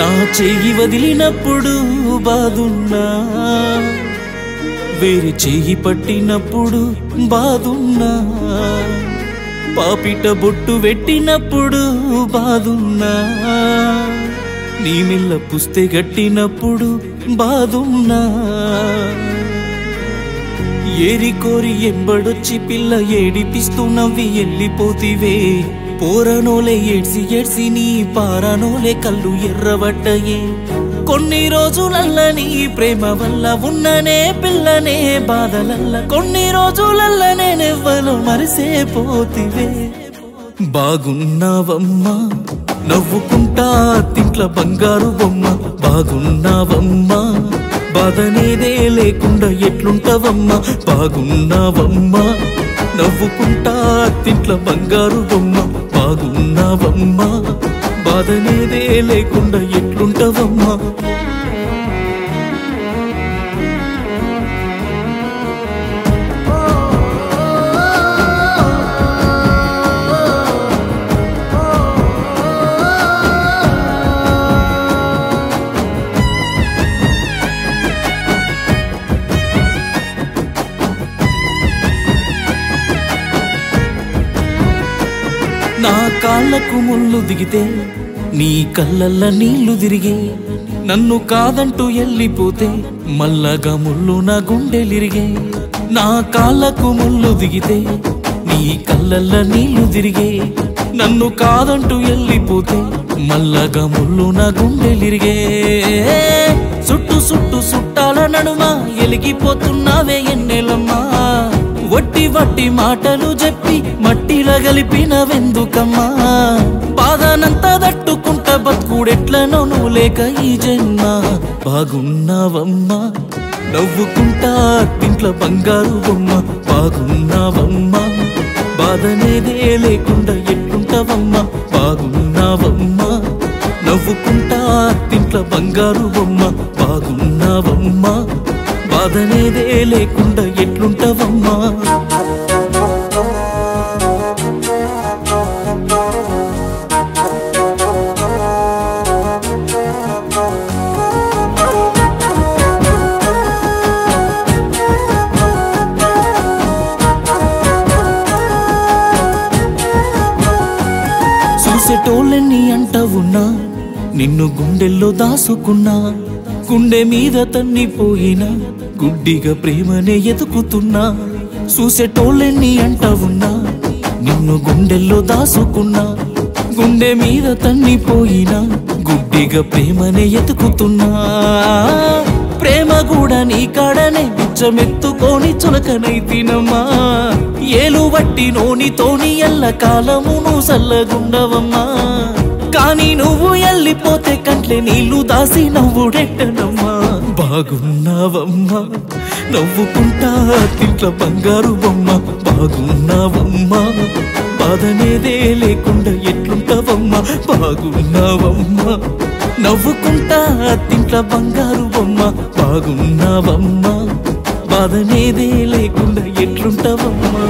నా చెయ్యి వదిలినప్పుడు బాదున్నా వేరే చెయ్యి పట్టినప్పుడు బాదున్నా పాపిట బొట్టు పెట్టినప్పుడు బాదున్నా నీ మిల్ల పుస్తే గట్టినప్పుడు బాదున్నా ఏరి కోరి ఎంబడొచ్చి పిల్ల ఏడిపిస్తూ నవ్వి ఎల్లిపోతివే పోరనోలే ఏడ్సి ఏడ్సి నీ పారనోలే కళ్ళు ఎర్రబడ్డయే కొన్ని రోజులల్ల నీ ప్రేమ వల్ల ఉన్ననే పిల్లనే బాధలల్ల కొన్ని రోజులల్ల నేనెవ్వలో మరిసే పోతివే బాగున్నావమ్మా నవ్వుకుంటా తింట్ల బంగారు బొమ్మ బాగున్నావమ్మా బాధనేదే లేకుండా ఎట్లుంటావమ్మా బాగున్నావమ్మా నవ్వుకుంటా తింట్ల బంగారు బొమ్మ బాగున్నావమ్మా బాధనేదే లేకుండా ఎట్లుంటావమ్మా నా కాళ్ళకు ముళ్ళు దిగితే నీ కళ్ళల్ల నీళ్లు తిరిగే నన్ను కాదంటూ ఎల్లిపోతే మల్లగా ముళ్ళు నా గుండెలిరిగే నా కాళ్ళకు ముళ్ళు దిగితే నీ కళ్ళల్ల నీళ్లు తిరిగే నన్ను కాదంటూ ఎల్లిపోతే మల్లగా ముళ్ళు నా గుండెలిరిగే చుట్టు చుట్టు చుట్టాల నడుమ ఎలిగిపోతున్నావే ఎన్నెలమ్మా వట్టి వట్టి మాటలు చెప్పి మట్టిల గలిపిన వెందుకమ్మా బాధనంతా దట్టుకుంట బతుకుడెట్లనో నువ్వు లేక ఈ జన్మ బాగున్నావమ్మా నవ్వుకుంటా తింట్ల బంగారు బొమ్మ బాగున్నావమ్మా బాధనేదే లేకుండా ఎట్లుంటావమ్మా బాగున్నావమ్మా నవ్వుకుంటా తింట్ల బంగారు బొమ్మ బాగున్నావమ్మా బాధనేదే లేకుండా ఎట్లుంటావమ్మా చూసేటోళ్ళని అంట ఉన్నా నిన్ను గుండెల్లో దాసుకున్నా గుండె మీద తన్నిపోయినా గుడ్డిగా ప్రేమనే ఎతుకుతున్నా చూసేటోళ్ళని అంట ఉన్నా నిన్ను గుండెల్లో దాసుకున్నా గుండె మీద తన్నిపోయినా గుడ్డిగా ప్రేమనే ఎతుకుతున్నా ప్రేమ కూడా నీ కాడనే బిచ్చమెత్తుకొని చులకనై తినమ్మా ఏలు వట్టి నోనితోని ఎల్ల కాలము నువ్వు సల్లగుండవమ్మా కానీ నువ్వు ఎల్లిపోతే కంట్లే నీళ్లు దాసి నవ్వుడెట్టనమ్మా బాగున్నావమ్మా నవ్వుకుంటా తింట్ల బంగారు బొమ్మ బాగున్నావమ్మా బాధనేదే లేకుండా ఎట్లుంటావమ్మా బాగున్నావమ్మా నవ్వుకుంటా తింట్ల బంగారు బొమ్మ బాగున్నావమ్మా బాధనేదే లేకుండా ఎట్లుంటావమ్మా